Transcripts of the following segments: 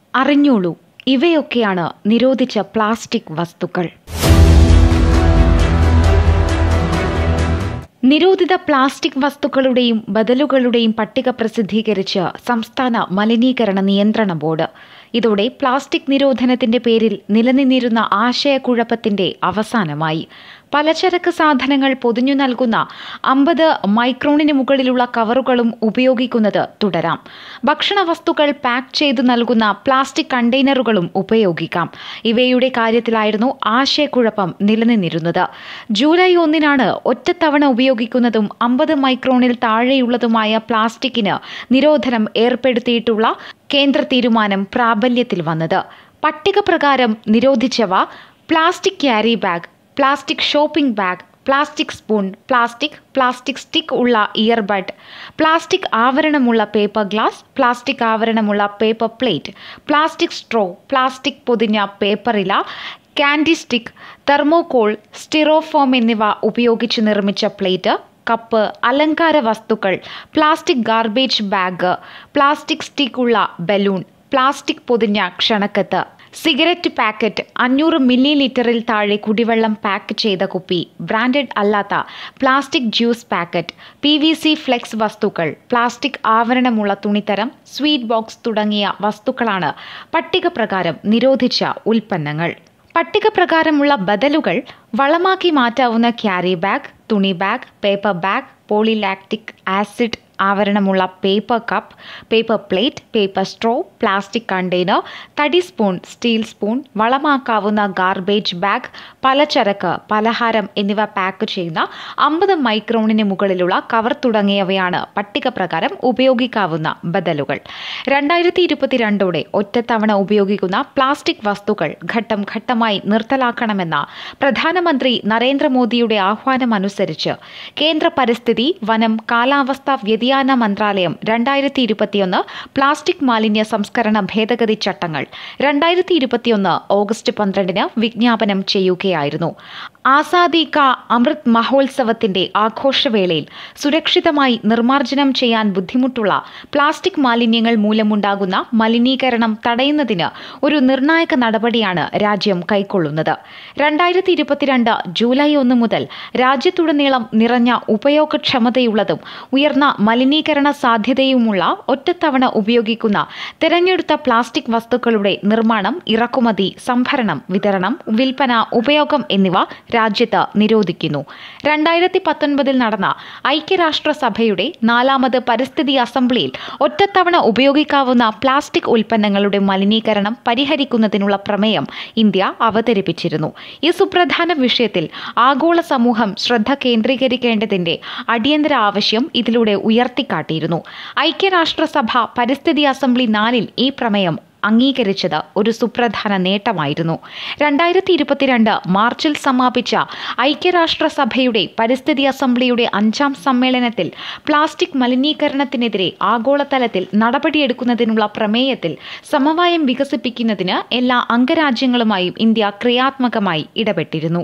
അറിഞ്ഞോളൂ ഇവയൊക്കെയാണ് നിരോധിച്ച പ്ലാസ്റ്റിക് വസ്തുക്കൾ നിരോധിത പ്ലാസ്റ്റിക് വസ്തുക്കളുടെയും ബദലുകളുടെയും പട്ടിക പ്രസിദ്ധീകരിച്ച് സംസ്ഥാന മലിനീകരണ നിയന്ത്രണ ബോർഡ് ഇതോടെ പ്ലാസ്റ്റിക് നിരോധനത്തിന്റെ പേരിൽ നിലനിന്നിരുന്ന ആശയക്കുഴപ്പത്തിന്റെ അവസാനമായി പലചരക്ക് സാധനങ്ങൾ പൊതിഞ്ഞു നൽകുന്ന അമ്പത് മൈക്രോണിന് മുകളിലുള്ള കവറുകളും ഉപയോഗിക്കുന്നത് തുടരാം ഭക്ഷണ വസ്തുക്കൾ പാക്ക് ചെയ്തു നൽകുന്ന പ്ലാസ്റ്റിക് കണ്ടെയ്നറുകളും ഉപയോഗിക്കാം ഇവയുടെ കാര്യത്തിലായിരുന്നു ആശയക്കുഴപ്പം നിലനിന്നിരുന്നത് ജൂലൈ ഒന്നിനാണ് ഒറ്റത്തവണ ഉപയോഗിക്കുന്നതും അമ്പത് മൈക്രോണിൽ താഴെയുള്ളതുമായ പ്ലാസ്റ്റിക്കിന് നിരോധനം ഏർപ്പെടുത്തിയിട്ടുള്ള കേന്ദ്ര തീരുമാനം പ്രാബല്യത്തിൽ വന്നത് പട്ടിക പ്രകാരം നിരോധിച്ചവ plastic carry bag plastic shopping bag plastic spoon plastic plastic stick ഉള്ള ഇയർബഡ് പ്ലാസ്റ്റിക് ആവരണമുള്ള പേപ്പർ ഗ്ലാസ് പ്ലാസ്റ്റിക് ആവരണമുള്ള paper plate plastic straw plastic പൊതിഞ്ഞ പേപ്പറില കാൻഡി സ്റ്റിക്ക് തെർമോകോൾ സ്റ്റിറോഫോം എന്നിവ ഉപയോഗിച്ച് നിർമ്മിച്ച പ്ലേറ്റ് കപ്പ് അലങ്കാര വസ്തുക്കൾ പ്ലാസ്റ്റിക് ഗാർബേജ് ബാഗ് പ്ലാസ്റ്റിക് സ്റ്റിക്കുള്ള ബലൂൺ പ്ലാസ്റ്റിക് പൊതിഞ്ഞ ക്ഷണക്കത്ത് സിഗരറ്റ് പാക്കറ്റ് അഞ്ഞൂറ് മില്ലി ലിറ്ററിൽ താഴെ കുടിവെള്ളം പാക്ക് ചെയ്ത കുപ്പി ബ്രാൻഡഡ് അല്ലാത്ത plastic juice packet P V C flex വസ്തുക്കൾ പ്ലാസ്റ്റിക് ആവരണമുള്ള തുണിത്തരം സ്വീറ്റ് ബോക്സ് തുടങ്ങിയ വസ്തുക്കളാണ് പട്ടിക പ്രകാരം നിരോധിച്ച ഉൽപ്പന്നങ്ങൾ പട്ടിക പ്രകാരമുള്ള ബദലുകൾ വളമാക്കി മാറ്റാവുന്ന ക്യാരി ബാഗ് തുണി bag paper bag polylactic acid ആവരണമുള്ള paper cup paper plate paper straw plastic container തടി സ്പൂൺ സ്റ്റീൽ സ്പൂൺ വളമാക്കാവുന്ന ഗാർബേജ് ബാഗ് പലചരക്ക് പലഹാരം എന്നിവ പാക്ക് ചെയ്യുന്ന അമ്പത് മൈക്രോണിന് മുകളിലുള്ള കവർ തുടങ്ങിയവയാണ് പട്ടിക പ്രകാരം ഉപയോഗിക്കാവുന്ന ബദലുകൾ രണ്ടായിരത്തി ഇരുപത്തിരണ്ടോടെ ഒറ്റത്തവണ ഉപയോഗിക്കുന്ന പ്ലാസ്റ്റിക് വസ്തുക്കൾ ഘട്ടം ഘട്ടമായി നിർത്തലാക്കണമെന്ന പ്രധാനമന്ത്രി നരേന്ദ്രമോദിയുടെ ആഹ്വാനമനുസരിച്ച് കേന്ദ്ര പരിസ്ഥിതി വനം കാലാവസ്ഥാ വ്യതിയാന മന്ത്രാലയം രണ്ടായിരത്തി ഇരുപത്തിയൊന്ന് പ്ലാസ്റ്റിക് മാലിന്യ സംസ്കരണ ഭേദഗതി ചട്ടങ്ങൾ രണ്ടായിരത്തി ഇരുപത്തിയൊന്ന് ഓഗസ്റ്റ് പന്ത്രണ്ടിന് വിജ്ഞാപനം ചെയ്യുകയായിരുന്നു ആസാദി കാ അമൃത് മഹോത്സവത്തിന്റെ ആഘോഷവേളയിൽ സുരക്ഷിതമായി നിർമ്മാർജ്ജനം ചെയ്യാൻ ബുദ്ധിമുട്ടുള്ള പ്ലാസ്റ്റിക് മാലിന്യങ്ങൾ മൂലമുണ്ടാകുന്ന മലിനീകരണം തടയുന്നതിന് ഒരു നിർണായക നടപടിയാണ് രാജ്യം കൈക്കൊള്ളുന്നത് രണ്ടായിരത്തി ഇരുപത്തിരണ്ട് ജൂലൈ ഒന്ന് മുതൽ രാജ്യത്തുടനീളം നിറഞ്ഞ ഉപയോഗക്ഷമതയുള്ളതും ഉയർന്ന മലിനീകരണ സാധ്യതയുമുള്ള ഒറ്റത്തവണ ഉപയോഗിക്കുന്ന തിരഞ്ഞെടുത്ത പ്ലാസ്റ്റിക് വസ്തുക്കളുടെ നിർമ്മാണം ഇറക്കുമതി സംഭരണം വിതരണം വിൽപ്പന ഉപയോഗം എന്നിവ രാജ്യത്ത് നിരോധിക്കുന്നു രണ്ടായിരത്തി പത്തൊൻപതിൽ നടന്ന ഐക്യരാഷ്ട്രസഭയുടെ നാലാമത് പരിസ്ഥിതി അസംബ്ലിയിൽ ഒറ്റത്തവണ ഉപയോഗിക്കാവുന്ന പ്ലാസ്റ്റിക് ഉൽപ്പന്നങ്ങളുടെ മലിനീകരണം പരിഹരിക്കുന്നതിനുള്ള പ്രമേയം ഇന്ത്യ അവതരിപ്പിച്ചിരുന്നു ഈ സുപ്രധാന വിഷയത്തിൽ ആഗോള സമൂഹം ശ്രദ്ധ കേന്ദ്രീകരിക്കേണ്ടതിന്റെ അടിയന്തര ആവശ്യം ഇതിലൂടെ ഉയർത്തിക്കാട്ടിയിരുന്നു ഐക്യരാഷ്ട്രസഭ പരിസ്ഥിതി അസംബ്ലി നാലിൽ ഈ പ്രമേയം അംഗീകരിച്ചത് ഒരു സുപ്രധാന നേട്ടമായിരുന്നു രണ്ടായിരത്തി ഇരുപത്തിരണ്ട് മാർച്ചിൽ സമാപിച്ച ഐക്യരാഷ്ട്രസഭയുടെ പരിസ്ഥിതി അസംബ്ലിയുടെ അഞ്ചാം സമ്മേളനത്തിൽ പ്ലാസ്റ്റിക് മലിനീകരണത്തിനെതിരെ ആഗോളതലത്തിൽ നടപടിയെടുക്കുന്നതിനുള്ള പ്രമേയത്തിൽ സമവായം വികസിപ്പിക്കുന്നതിന് എല്ലാ അംഗരാജ്യങ്ങളുമായും ഇന്ത്യ ക്രിയാത്മകമായി ഇടപെട്ടിരുന്നു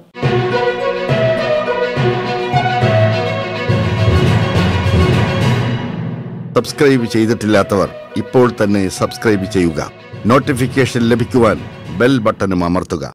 സബ്സ്ക്രൈബ് ചെയ്തിട്ടില്ലാത്തവർ ഇപ്പോൾ തന്നെ സബ്സ്ക്രൈബ് ചെയ്യുക നോട്ടിഫിക്കേഷൻ ലഭിക്കുവാൻ ബെൽ ബട്ടണും അമർത്തുക